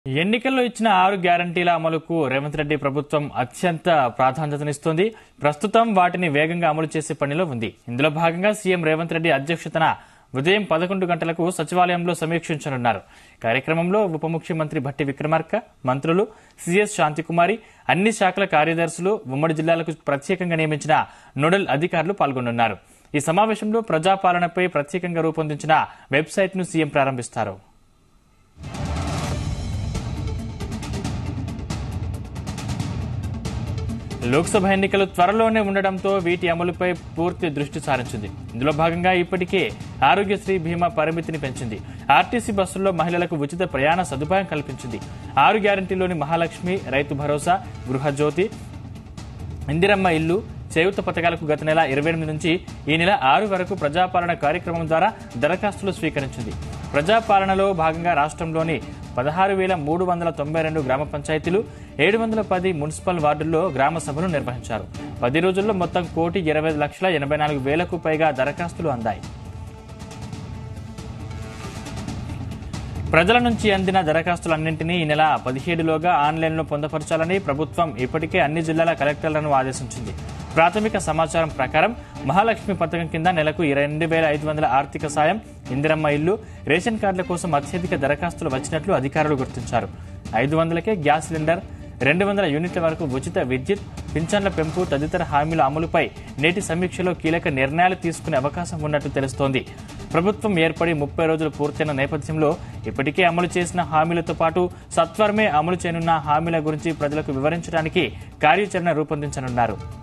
ఎన్నికల్లో ఇచ్చిన ఆరు గ్యారంటీల అమలుకు రేవంత్ రెడ్డి ప్రభుత్వం అత్యంత ప్రాధాన్యతనిస్తోంది ప్రస్తుతం వాటిని వేగంగా అమలు చేసే పనిలో ఉంది ఇందులో భాగంగా సీఎం రేవంత్ రెడ్డి అధ్యక్షతన ఉదయం పదకొండు గంటలకు సచివాలయంలో సమీక్షించనున్నారు కార్యక్రమంలో ఉప ముఖ్యమంత్రి భట్టి విక్రమార్క మంత్రులు సిఎస్ శాంతికుమారి అన్ని శాఖల కార్యదర్శులు ఉమ్మడి జిల్లాలకు ప్రత్యేకంగా నియమించిన నోడల్ అధికారులు పాల్గొనున్నారు ఈ సమావేశంలో ప్రజాపాలనపై ప్రత్యేకంగా రూపొందించిన వెబ్సైట్ను సీఎం ప్రారంభిస్తారు లోక్సభ ఎన్నికలు త్వరలోనే ఉండడంతో వీటి అమలుపై పూర్తి దృష్టి సారించింది ఇందులో భాగంగా ఇప్పటికే ఆరోగ్యశ్రీ బీమా పరిమితిని పెంచింది ఆర్టీసీ బస్సుల్లో మహిళలకు ఉచిత ప్రయాణ సదుపాయం కల్పించింది ఆరు గ్యారంటీలోని మహాలక్ష్మి రైతు భరోసా గృహజ్యోతి ఇందిరమ్మ ఇల్లు చేయూత పథకాలకు గత నెల ఇరవై ఎనిమిది నుంచి ఈ నెల ఆరు వరకు ప్రజాపాలన కార్యక్రమం ద్వారా దరఖాస్తులు స్వీకరించింది ప్రజాపాలనలో భాగంగా రాష్ట్రంలోని పదహారు వేల మూడు వందల తొంభై రెండు గ్రామ పంచాయతీలు ఏడు వందల పది మున్సిపల్ వార్డుల్లో గ్రామ సభలు నిర్వహించారు పది రోజుల్లో మొత్తం కోటి ఇరవై లక్షల ఎనభై నాలుగు వేలకు పైగా దరఖాస్తులు అందాయి ప్రజల నుంచి అందిన దరఖాస్తులన్నింటినీ ఈ నెల పదిహేడులోగా ఆన్లైన్లో పొందపరచాలని ప్రభుత్వం ఇప్పటికే అన్ని జిల్లాల కలెక్టర్లను ఆదేశించింది ప్రాథమిక సమాచారం ప్రకారం మహాలక్ష్మి పథకం కింద నెలకు రెండు వేల ఐదు వందల ఆర్థిక సాయం ఇందిరమ్మ ఇల్లు రేషన్ కార్డుల కోసం అత్యధిక దరఖాస్తులు వచ్చినట్లు అధికారులు గుర్తించారు ఐదు వందలకే గ్యాస్ సిలిండర్ రెండు వందల యూనిట్ల వరకు ఉచిత విద్యుత్ పింఛన్ల పెంపు తదితర హామీల అమలుపై నేటి సమీక్షలో కీలక నిర్ణయాలు తీసుకునే అవకాశం ఉన్నట్లు తెలుస్తోంది ప్రభుత్వం ఏర్పడి ముప్పై రోజులు పూర్తయిన నేపథ్యంలో ఇప్పటికే అమలు చేసిన హామీలతో పాటు సత్వరమే అమలు చేయనున్న హామీల గురించి ప్రజలకు వివరించడానికి కార్యాచరణ రూపొందించనున్నారు